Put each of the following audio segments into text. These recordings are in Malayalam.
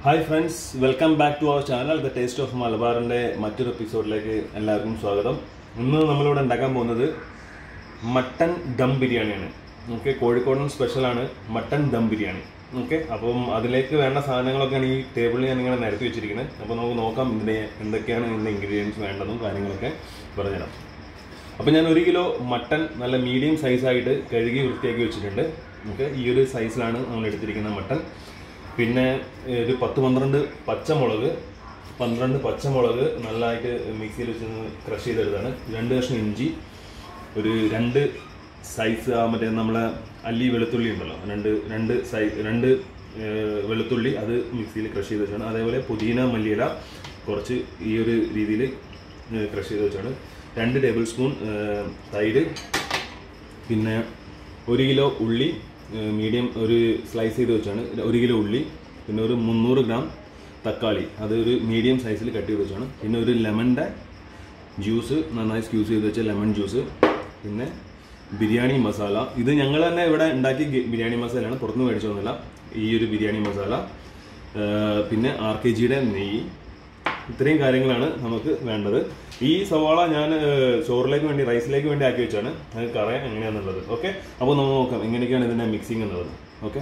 hi friends welcome back to our channel the taste of മലബാറിന്റെ മറ്റൊരു എപ്പിസോഡിലേക്ക് എല്ലാവർക്കും സ്വാഗതം ഇന്ന് നമ്മളിവിടെ ഉണ്ടാക്കാൻ പോകുന്നത് മട്ടൻ ദം ബിരിയാണിയാണ് ഓക്കെ കോഴിക്കോടൻ സ്പെഷ്യലാണ് മട്ടൻ ദം ബിരിയാണി ഓക്കെ അപ്പം അതിലേക്ക് വേണ്ട സാധനങ്ങളൊക്കെയാണ് ഈ ടേബിളിൽ ഞാൻ ഇങ്ങനെ നിരത്തി വെച്ചിരിക്കുന്നത് അപ്പോൾ നമുക്ക് നോക്കാം ഇതിൻ്റെ എന്തൊക്കെയാണ് ഇതിൻ്റെ ഇൻഗ്രീഡിയൻസ് വേണ്ടതും കാര്യങ്ങളൊക്കെ പറഞ്ഞുതരാം അപ്പോൾ ഞാൻ ഒരു കിലോ മട്ടൻ നല്ല മീഡിയം സൈസായിട്ട് കഴുകി വൃത്തിയാക്കി വെച്ചിട്ടുണ്ട് ഓക്കെ ഈ ഒരു സൈസിലാണ് നമ്മൾ എടുത്തിരിക്കുന്ന മട്ടൻ പിന്നെ ഏഹ്, ഒരു പത്ത് പന്ത്രണ്ട് പച്ചമുളക് പന്ത്രണ്ട് പച്ചമുളക് നല്ലതായിട്ട് മിക്സിയിൽ വെച്ച് ക്രഷ് ചെയ്തെടുത്താണ് രണ്ട് കഷ്ണം ഇഞ്ചി ഒരു രണ്ട് സൈസ് ആ മറ്റേ നമ്മളെ അല്ലി വെളുത്തുള്ളി ഉണ്ടല്ലോ രണ്ട് രണ്ട് സൈ രണ്ട് ഏഹ്, വെളുത്തുള്ളി അത് മിക്സിയിൽ ക്രഷ് ചെയ്ത് വെച്ചാണ് അതേപോലെ പുതിന മല്ലിയില കുറച്ച് ഈ ഒരു രീതിയിൽ ക്രഷ് ചെയ്ത് വെച്ചാണ് രണ്ട് ടേബിൾ സ്പൂൺ ഏഹ്, തൈര് പിന്നെ ഒരു കിലോ ഉള്ളി മീഡിയം ഒരു സ്ലൈസ് ചെയ്ത് വെച്ചാണ് ഒരു കിലോ ഉള്ളി പിന്നെ ഒരു മുന്നൂറ് ഗ്രാം തക്കാളി അത് ഒരു മീഡിയം സൈസിൽ കട്ട് ചെയ്ത് വെച്ചാണ് പിന്നെ ഒരു ലെമണിൻ്റെ ജ്യൂസ് നന്നായി സ്ക്യൂസ് ചെയ്ത് വെച്ച ലെമൺ ജ്യൂസ് പിന്നെ ബിരിയാണി മസാല ഇത് ഞങ്ങൾ തന്നെ ഇവിടെ ഉണ്ടാക്കി ബിരിയാണി മസാലയാണ് പുറത്തുനിന്ന് മേടിച്ചൊന്നുമില്ല ഈ ഒരു ബിരിയാണി മസാല ഏഹ് പിന്നെ ആർ കെ ജിയുടെ നെയ്യ് ഇത്രയും കാര്യങ്ങളാണ് നമുക്ക് വേണ്ടത് ഈ സവാള ഞാൻ ഏഹ്, ചോറിലേക്ക് വേണ്ടി റൈസിലേക്ക് വേണ്ടി ആക്കി വെച്ചാണ് നിങ്ങൾക്ക് അറിയാം എങ്ങനെയാണെന്നുള്ളത് ഓക്കെ അപ്പോൾ നമ്മൾ നോക്കാം എങ്ങനെയൊക്കെയാണ് ഇതിൻ്റെ മിക്സിങ് എന്നുള്ളത് ഓക്കെ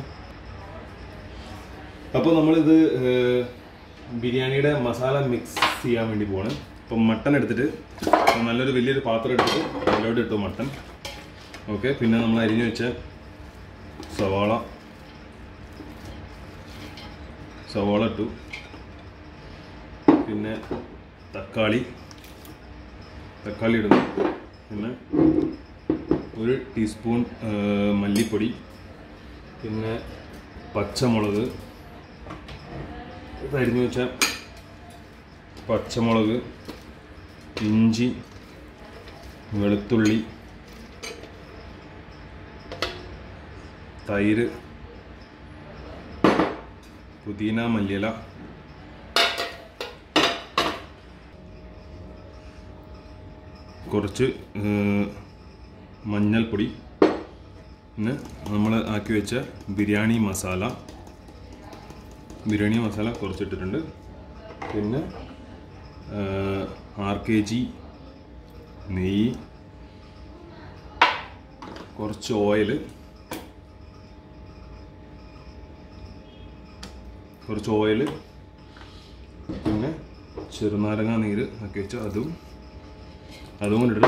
അപ്പോൾ നമ്മളിത് ഏഹ്, ബിരിയാണിയുടെ മസാല മിക്സ് ചെയ്യാൻ വേണ്ടി പോവാണ് അപ്പം മട്ടൺ എടുത്തിട്ട് നല്ലൊരു വലിയൊരു പാത്രം എടുത്തിട്ട് അതിലോട്ട് ഇട്ടു മട്ടൺ ഓക്കെ പിന്നെ നമ്മൾ അരിഞ്ഞു വെച്ച സവാള സവാള ഇട്ടു പിന്നെ തക്കാളി തക്കാളി ഇടുന്നു പിന്നെ ഒരു ടീസ്പൂൺ ആ, മല്ലിപ്പൊടി പിന്നെ പച്ചമുളക് ഇത് അരിഞ്ഞു വെച്ച പച്ചമുളക് ഇഞ്ചി വെളുത്തുള്ളി തൈര് പുതിന മല്ലിയില കുറച്ച് ഏഹ്, മഞ്ഞൾപ്പൊടി പിന്നെ നമ്മൾ ആക്കി വെച്ച ബിരിയാണി മസാല ബിരിയാണി മസാല കുറച്ചിട്ടിട്ടുണ്ട് പിന്നെ ആർ കെ ജി നെയ്യ് കുറച്ച് ഓയിൽ കുറച്ച് ഓയിൽ പിന്നെ ചെറുനാരങ്ങ നീര് ആക്കി വെച്ച അതും അതും കൊണ്ടിട്ട്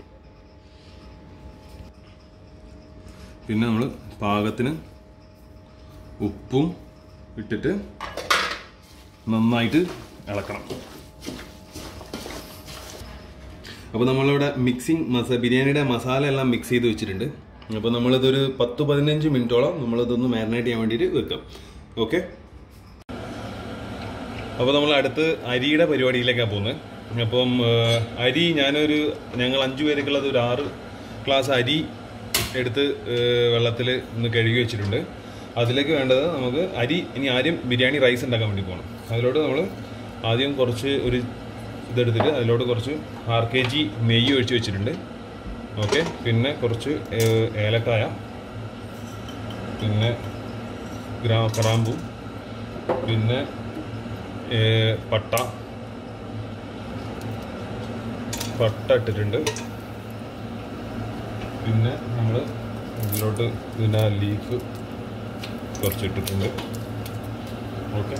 പിന്നെ നമ്മൾ പാകത്തിന് ഉപ്പും ഇട്ടിട്ട് നന്നായിട്ട് ഇളക്കണം അപ്പോൾ നമ്മളിവിടെ മിക്സിങ് മസ ബിരിയാണിയുടെ മസാല എല്ലാം മിക്സ് ചെയ്ത് വെച്ചിട്ടുണ്ട് അപ്പോൾ നമ്മളിതൊരു പത്ത് പതിനഞ്ച് മിനിറ്റോളം നമ്മളിതൊന്ന് മാരിനേറ്റ് ചെയ്യാൻ വേണ്ടിയിട്ട് വെക്കാം ഓക്കെ അപ്പോൾ നമ്മൾ അടുത്ത് അരിയുടെ പരിപാടിയിലേക്കാണ് പോകുന്നത് അപ്പം ഏഹ്, അരി ഞാനൊരു ഞങ്ങൾ അഞ്ചു പേർക്കുള്ളത് ഒരു ആറ് ഗ്ലാസ് അരി എടുത്ത് വെള്ളത്തിൽ ഒന്ന് കഴുകി വെച്ചിട്ടുണ്ട് അതിലേക്ക് വേണ്ടത് നമുക്ക് അരി ഇനി ആദ്യം ബിരിയാണി റൈസ് ഉണ്ടാക്കാൻ വേണ്ടി പോകണം അതിലോട്ട് നമ്മൾ ആദ്യം കുറച്ച് ഒരു ഇതെടുത്തിട്ട് അതിലോട്ട് കുറച്ച് ആർ കെ ജി നെയ്യ് ഒഴിച്ച് വെച്ചിട്ടുണ്ട് ഓക്കെ പിന്നെ കുറച്ച് ഏഹ്, ഏലക്കായ പിന്നെ ഗ്രാ കറാമ്പു പിന്നെ ഏഹ്, പട്ട പട്ട ഇട്ടിട്ടുണ്ട് പിന്നെ നമ്മൾ ഇതിലോട്ട് ഇതിൻ്റെ ലീഫ് കുറച്ച് ഇട്ടിട്ടുണ്ട് ഓക്കെ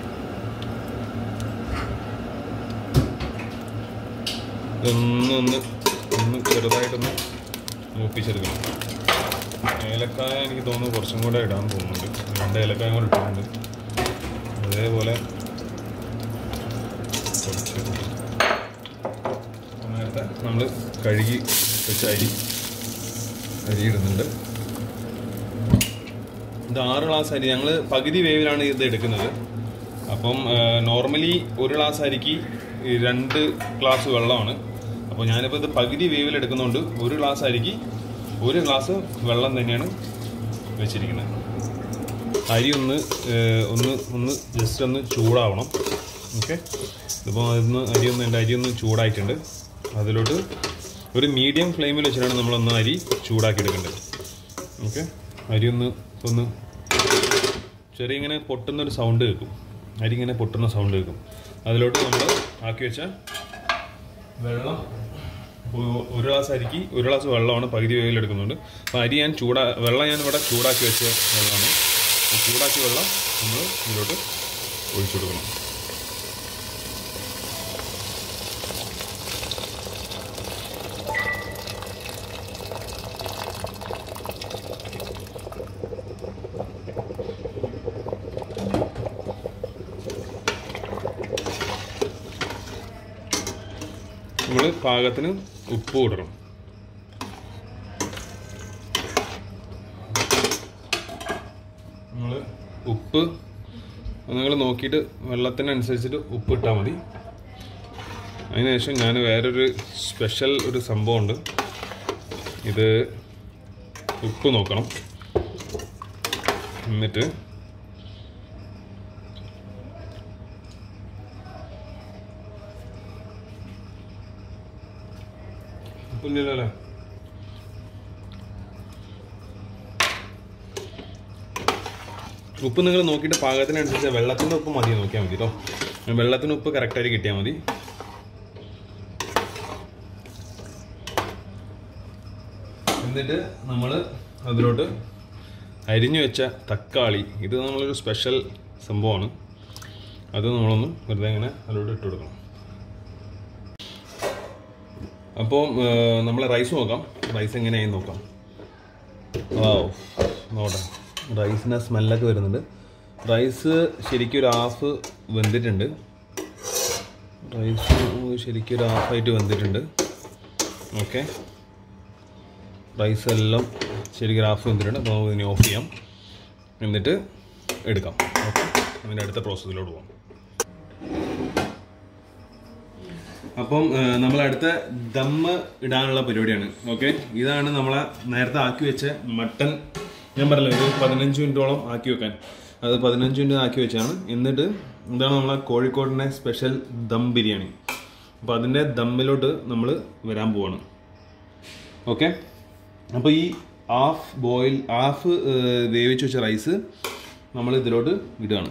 ഇതൊന്നൊന്ന് ഒന്ന് ചെറുതായിട്ടൊന്ന് മൂപ്പിച്ചെടുക്കണം ഏലക്കായ എനിക്ക് തോന്നുന്നു കുറച്ചും കൂടെ ഇടാൻ തോന്നുന്നുണ്ട് രണ്ട് ഏലക്കായ കൂടെ ഇട്ടിട്ടുണ്ട് അതേപോലെ കുറച്ച് നേരത്തെ നമ്മൾ കഴുകി വെച്ച അരി അരി ഇടുന്നുണ്ട് ഇത് ആറ് ഗ്ലാസ് അരി ഞങ്ങൾ പകുതി വേവിലാണ് ഇത് എടുക്കുന്നത് അപ്പം നോർമലി ഒരു ഗ്ലാസ് അരിക്ക് ഈ രണ്ട് ഗ്ലാസ് വെള്ളമാണ് അപ്പോൾ ഞാനിപ്പോൾ ഇത് പകുതി വേവിൽ എടുക്കുന്നതുകൊണ്ട് ഒരു ഗ്ലാസ് അരിക്ക് ഒരു ഗ്ലാസ് വെള്ളം തന്നെയാണ് വെച്ചിരിക്കുന്നത് അരി ഒന്ന് ഏഹ്, ഒന്ന് ഒന്ന് ജസ്റ്റ് ഒന്ന് ചൂടാവണം ഓക്കെ ഇതിപ്പോൾ അതൊന്ന് അരി ഒന്ന് എൻ്റെ അരി ഒന്ന് ചൂടായിട്ടുണ്ട് അതിലോട്ട് ഒരു മീഡിയം ഫ്ലെയിമിൽ വെച്ചിട്ടാണ് നമ്മളൊന്ന് അരി ചൂടാക്കി എടുക്കേണ്ടത് ഓക്കെ അരി ഒന്ന് ഒന്ന് ചെറിയ ഇങ്ങനെ പൊട്ടുന്നൊരു സൗണ്ട് കേൾക്കും അരി ഇങ്ങനെ പൊട്ടുന്ന സൗണ്ട് കേൾക്കും അതിലോട്ട് നമ്മൾ ആക്കി വെച്ച വെള്ളം ഒ- ഒരു ഗ്ലാസ് അരിക്ക് ഒരു ഗ്ലാസ് വെള്ളമാണ് പകുതി വേവിൽ എടുക്കുന്നുണ്ട് അപ്പോൾ അരി ഞാൻ ചൂടാ വെള്ളം ഞാൻ ഇവിടെ ചൂടാക്കി വെച്ച വെള്ളമാണ് അപ്പോൾ ചൂടാക്കിയ വെള്ളം നമ്മൾ ഇതിലോട്ട് ഒഴിച്ചു കൊടുക്കണം നമ്മൾ പാകത്തിന് ഉപ്പ് ഇടണം നമ്മൾ ഉപ്പ് നിങ്ങൾ നോക്കിയിട്ട് വെള്ളത്തിനനുസരിച്ചിട്ട് ഉപ്പ് ഇട്ടാൽ മതി അതിനുശേഷം ഞാൻ വേറൊരു സ്പെഷ്യൽ ഒരു സംഭവമുണ്ട് ഇത് ഉപ്പ് നോക്കണം എന്നിട്ട് ഉപ്പില്ലല്ലോ അല്ലേ ഉപ്പ് നിങ്ങൾ നോക്കിയിട്ട് പാകത്തിനനുസരിച്ച് വെള്ളത്തിൻ്റെ ഉപ്പ് മതി നോക്കിയാൽ മതി കേട്ടോ വെള്ളത്തിന് ഉപ്പ് കറക്റ്റായിട്ട് കിട്ടിയാൽ മതി എന്നിട്ട് നമ്മൾ അതിലോട്ട് അരിഞ്ഞു വെച്ച തക്കാളി ഇത് നമ്മളൊരു സ്പെഷ്യൽ സംഭവമാണ് അത് നമ്മളൊന്ന് വെറുതെ ഇങ്ങനെ അതിലോട്ട് ഇട്ട് കൊടുക്കണം അപ്പോൾ നമ്മൾ റൈസ് നോക്കാം റൈസ് എങ്ങനെയായി നോക്കാം ഓ നോട്ടെ റൈസിൻ്റെ സ്മെല്ലൊക്കെ വരുന്നുണ്ട് റൈസ് ശരിക്കും ഒരു ഹാഫ് വെന്തിട്ടുണ്ട് റൈസ് ശരിക്കും ഒരു ഹാഫായിട്ട് വെന്തിട്ടുണ്ട് ഓക്കെ റൈസ് എല്ലാം ശരിക്കും ഒരു ഹാഫ് വെന്തിട്ടുണ്ട് അപ്പോൾ നമുക്ക് ഇനി ഓഫ് ചെയ്യാം എന്നിട്ട് എടുക്കാം ഓക്കെ അതിൻ്റെ അടുത്ത പ്രോസസ്സിലോട്ട് പോകാം അപ്പം നമ്മൾ അടുത്ത ദമ്മ് ഇടാനുള്ള പരിപാടിയാണ് ഓക്കെ ഇതാണ് നമ്മളെ നേരത്തെ ആക്കി വെച്ച മട്ടൻ ഞാൻ പറഞ്ഞല്ലോ ഒരു പതിനഞ്ച് മിനിറ്റോളം ആക്കി വെക്കാൻ അത് പതിനഞ്ച് മിനിറ്റ് ആക്കി വെച്ചാണ് എന്നിട്ട് ഇതാണ് നമ്മളെ കോഴിക്കോടിൻ്റെ സ്പെഷ്യൽ ദം ബിരിയാണി അപ്പോൾ അതിൻ്റെ ദമ്മിലോട്ട് നമ്മൾ വരാൻ പോവാണ് ഓക്കെ അപ്പോൾ ഈ ഹാഫ് ബോയിൽ ഹാഫ് വേവിച്ച് വെച്ച റൈസ് നമ്മൾ ഇതിലോട്ട് ഇടുകയാണ്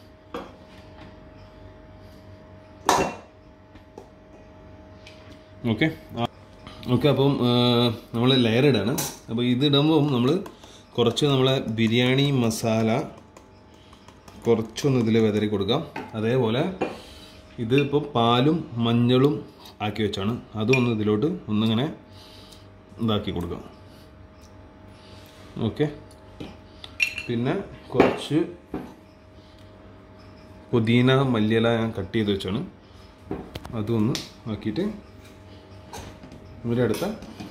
ഓക്കെ ഓക്കെ അപ്പം നമ്മൾ ലെയർ ഇടാണ് അപ്പോൾ ഇത് ഇടുമ്പോൾ നമ്മൾ കുറച്ച് നമ്മളെ ബിരിയാണി മസാല കുറച്ചൊന്ന് ഇതിൽ വിതറി കൊടുക്കാം അതേപോലെ ഇത് ഇപ്പോൾ പാലും മഞ്ഞളും ആക്കി വെച്ചാണ് അതും ഒന്ന് ഇതിലോട്ട് ഒന്നിങ്ങനെ ഇതാക്കി കൊടുക്കാം ഓക്കെ പിന്നെ കുറച്ച് പുതിന മല്ലിയില ഞാൻ കട്ട് ചെയ്ത് വെച്ചാണ് അതും ഒന്ന് ആക്കിയിട്ട് ഇവരെ അടുത്ത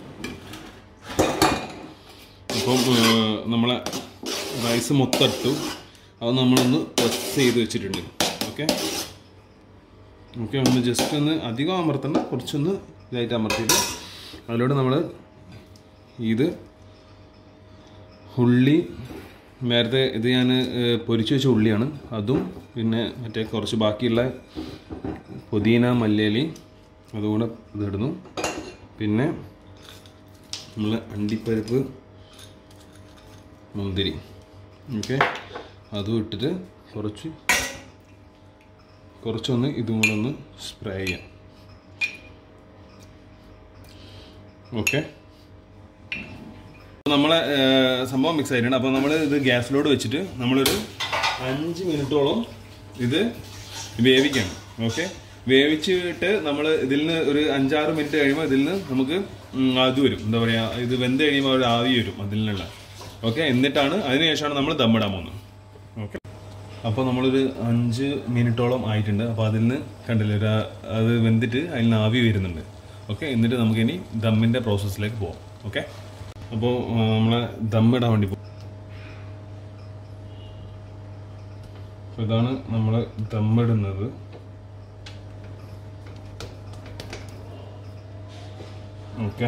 അപ്പം നമ്മളെ റൈസ് മൊത്തം ഇട്ടു അത് നമ്മളൊന്ന് പ്രസ് ചെയ്ത് വെച്ചിട്ടുണ്ട് ഓക്കെ ഓക്കെ ഒന്ന് ജസ്റ്റ് ഒന്ന് അധികം അമർത്തണ്ട കുറച്ചൊന്ന് ഇതായിട്ട് അമർത്തിയിട്ട് അതിലൂടെ നമ്മൾ ഇത് ഉള്ളി നേരത്തെ ഇത് ഞാൻ പൊരിച്ചു വെച്ച ഉള്ളിയാണ് അതും പിന്നെ മറ്റേ കുറച്ച് ബാക്കിയുള്ള പുതിന മല്ലിയിലി അതുകൂടെ ഇതിടുന്നു പിന്നെ നമ്മൾ അണ്ടിപ്പരിപ്പ് മുന്തിരി ഓക്കെ അതും ഇട്ടിട്ട് കുറച്ച് കുറച്ചൊന്ന് ഇതും കൂടെ ഒന്ന് സ്പ്രേ ചെയ്യാം ഓക്കെ നമ്മളെ ഏർ, സംഭവം മിക്സ് ആയിട്ടുണ്ട് അപ്പോൾ നമ്മൾ ഇത് ഗ്യാസിലോട് വെച്ചിട്ട് നമ്മളൊരു അഞ്ച് മിനിറ്റോളം ഇത് വേവിക്കണം ഓക്കെ വേവിച്ചിട്ട് നമ്മൾ ഇതിൽ നിന്ന് ഒരു അഞ്ചാറ് മിനിറ്റ് കഴിയുമ്പോൾ ഇതിൽ നിന്ന് നമുക്ക് ഉം, അത് വരും എന്താ പറയുക ഇത് വെന്ത് കഴിയുമ്പോൾ ഒരു ആവി വരും അതിൽ നിന്നുള്ള ഓക്കെ എന്നിട്ടാണ് അതിനുശേഷമാണ് നമ്മൾ ദമ്മിടാൻ പോകുന്നത് ഓക്കെ അപ്പോൾ നമ്മളൊരു അഞ്ച് മിനിറ്റോളം ആയിട്ടുണ്ട് അപ്പോൾ അതിൽ നിന്ന് കണ്ടില്ലേ ഒരു ആ- അത് വെന്തിട്ട് അതിൽ നിന്ന് ആവി വരുന്നുണ്ട് ഓക്കെ എന്നിട്ട് നമുക്കിനി ദമ്മിൻ്റെ പ്രോസസ്സിലേക്ക് പോവാം ഓക്കെ അപ്പോൾ നമ്മളെ ദമ്മിടാൻ വേണ്ടി പോകും അപ്പോൾ ഇതാണ് നമ്മൾ ദമ്മിടുന്നത് ഓക്കെ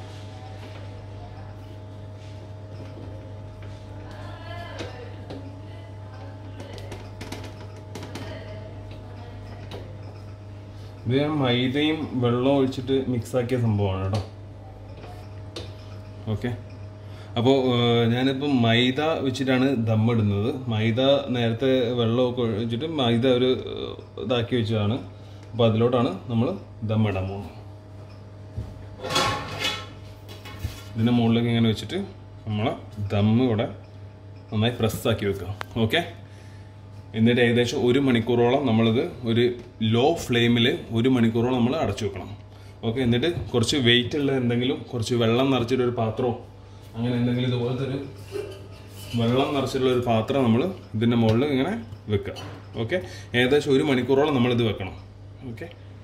ഇത് ഞാൻ മൈദയും വെള്ളവും ഒഴിച്ചിട്ട് മിക്സ് ആക്കിയ സംഭവമാണ് കേട്ടോ ഓക്കെ അപ്പോൾ ഞാനിപ്പം മൈദ വെച്ചിട്ടാണ് ദമ്മിടുന്നത് മൈദ നേരത്തെ വെള്ളമൊക്കെ ഒഴിച്ചിട്ട് മൈദ ഒരു ഏഹ്, ഇതാക്കി വെച്ചതാണ് അപ്പോൾ അതിലോട്ടാണ് നമ്മൾ ദമ്മിടാൻ പോകുന്നത് ഇതിൻ്റെ മുകളിലേക്ക് ഇങ്ങനെ വെച്ചിട്ട് നമ്മൾ ദമ്മ് ഇവിടെ നന്നായി പ്രസ്സാക്കി വെക്കുക ഓക്കെ എന്നിട്ട് ഏകദേശം ഒരു മണിക്കൂറോളം നമ്മളിത് ഒരു ലോ ഫ്ലെയിമിൽ ഒരു മണിക്കൂറോളം നമ്മൾ അടച്ചു വെക്കണം ഓക്കെ എന്നിട്ട് കുറച്ച് വെയിറ്റ് ഉള്ള എന്തെങ്കിലും കുറച്ച് വെള്ളം നിറച്ചിട്ട് ഒരു പാത്രമോ അങ്ങനെ എന്തെങ്കിലും ഇതുപോലത്തെ ഒരു വെള്ളം നിറച്ചിട്ടുള്ള ഒരു പാത്രം നമ്മൾ ഇതിൻ്റെ മുകളിൽ ഇങ്ങനെ വെക്കുക ഓക്കെ ഏകദേശം ഒരു മണിക്കൂറോളം നമ്മളിത് വെക്കണം ഓക്കെ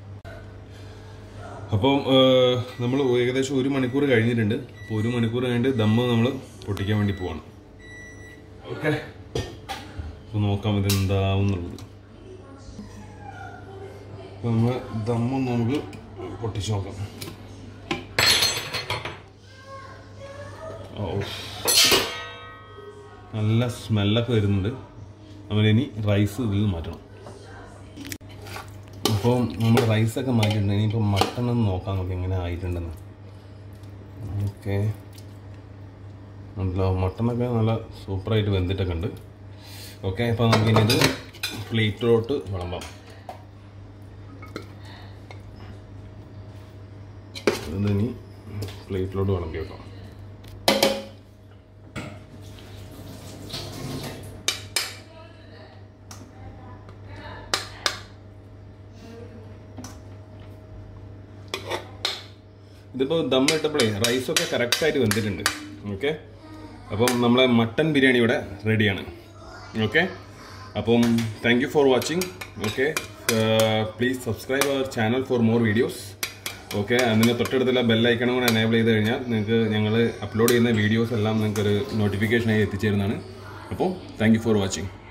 അപ്പം നമ്മൾ ഏകദേശം ഒരു മണിക്കൂർ കഴിഞ്ഞിട്ടുണ്ട് അപ്പോൾ ഒരു മണിക്കൂർ കഴിഞ്ഞിട്ട് ദമ്മ് നമ്മൾ പൊട്ടിക്കാൻ വേണ്ടി പോവാണ് ഓക്കെ അപ്പോൾ നോക്കാം ഇതെന്താവുന്നുള്ളത് അപ്പോൾ നമ്മൾ ദമ്മ് നമുക്ക് പൊട്ടിച്ച് നോക്കാം ഓ നല്ല സ്മെല്ലൊക്കെ വരുന്നുണ്ട് നമ്മളിനി റൈസ് ഇതിൽ നിന്ന് മാറ്റണം അപ്പോൾ നമ്മൾ റൈസൊക്കെ മാറ്റിയിട്ടുണ്ട് ഇനിയിപ്പോൾ മട്ടൺ ഒന്ന് നോക്കാം നമുക്ക് എങ്ങനെ ആയിട്ടുണ്ടെന്ന് ഓക്കെ നല്ല മട്ടണൊക്കെ നല്ല സൂപ്പറായിട്ട് വെന്തിട്ടൊക്കെ ഉണ്ട് ഓക്കെ അപ്പോൾ നമുക്കിനി ഇത് പ്ലേറ്റിലോട്ട് വിളമ്പാം ഇതിനി പ്ലേറ്റിലോട്ട് വിളമ്പി വെക്കാം ഇതിപ്പോൾ ദം ഇട്ടപ്പോഴേ റൈസൊക്കെ കറക്റ്റായിട്ട് വെന്തിട്ടുണ്ട് ഓക്കെ അപ്പം നമ്മളെ മട്ടൻ ബിരിയാണി ഇവിടെ റെഡിയാണ് ഓക്കെ അപ്പം thank you for watching okay please subscribe our channel for more videos okay അതിന് തൊട്ടടുത്തുള്ള ബെല്ലൈക്കണം കൂടെ എനേബിൾ ചെയ്ത് കഴിഞ്ഞാൽ നിങ്ങൾക്ക് ഞങ്ങൾ അപ്ലോഡ് ചെയ്യുന്ന വീഡിയോസ് എല്ലാം നിങ്ങൾക്കൊരു നോട്ടിഫിക്കേഷനായി എത്തിച്ചേരുന്നതാണ് അപ്പോൾ താങ്ക് യു ഫോർ വാച്ചിങ്